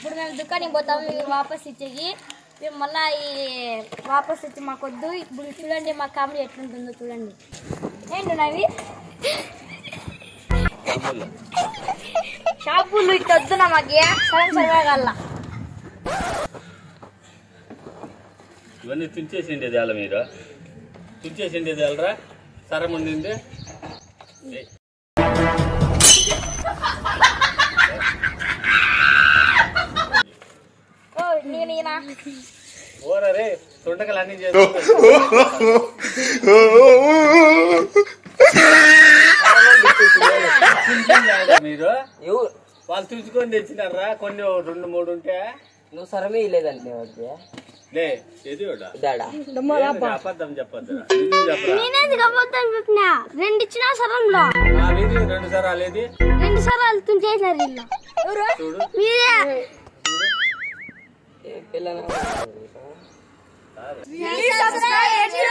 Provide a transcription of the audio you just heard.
ఇప్పుడు మేము దుకాణానికి పోతాము ఇవి వాపస్ ఇచ్చేయి మేము మళ్ళా ఈ వాపస్ ఇచ్చి మాకు వద్దు ఇప్పుడు చూడండి మా కామెడీ ఎట్లుంటుందో చూడండి ఏంటి నవి షాపులు ఇట్లా వద్దునా మాకు సగం సరగా ఇవన్నీ తుంచేసిండేది ఎలా మీరు తుంచేసిండేది వెళ్ళరా సరం ఉండింది ఏయ్. ఓ నేను ఈయన ఓరా రే తుండకలు అన్ని చేస్తా మీరు ఎవు- వాళ్ళు తుంచుకొని తెచ్చినారా కొన్ని ఓ రెండు మూడు ఉంటే నువ్వు సరమే ఇలేదంటే వాడికి లే ఏది ఒకటా? దాడా ఏంది అబద్ధం చెప్పద్దు నిజం చెప్పరా నేనేది అబద్ధం చెప్పినా రెండు ఇచ్చినా సరంలో ఆ వీధి రెండు సార్లు ఏది రెండు సార్లు తుంచేసినారు ఇల్లు చూడు మీరే ఏ పిల్లన Please subscribe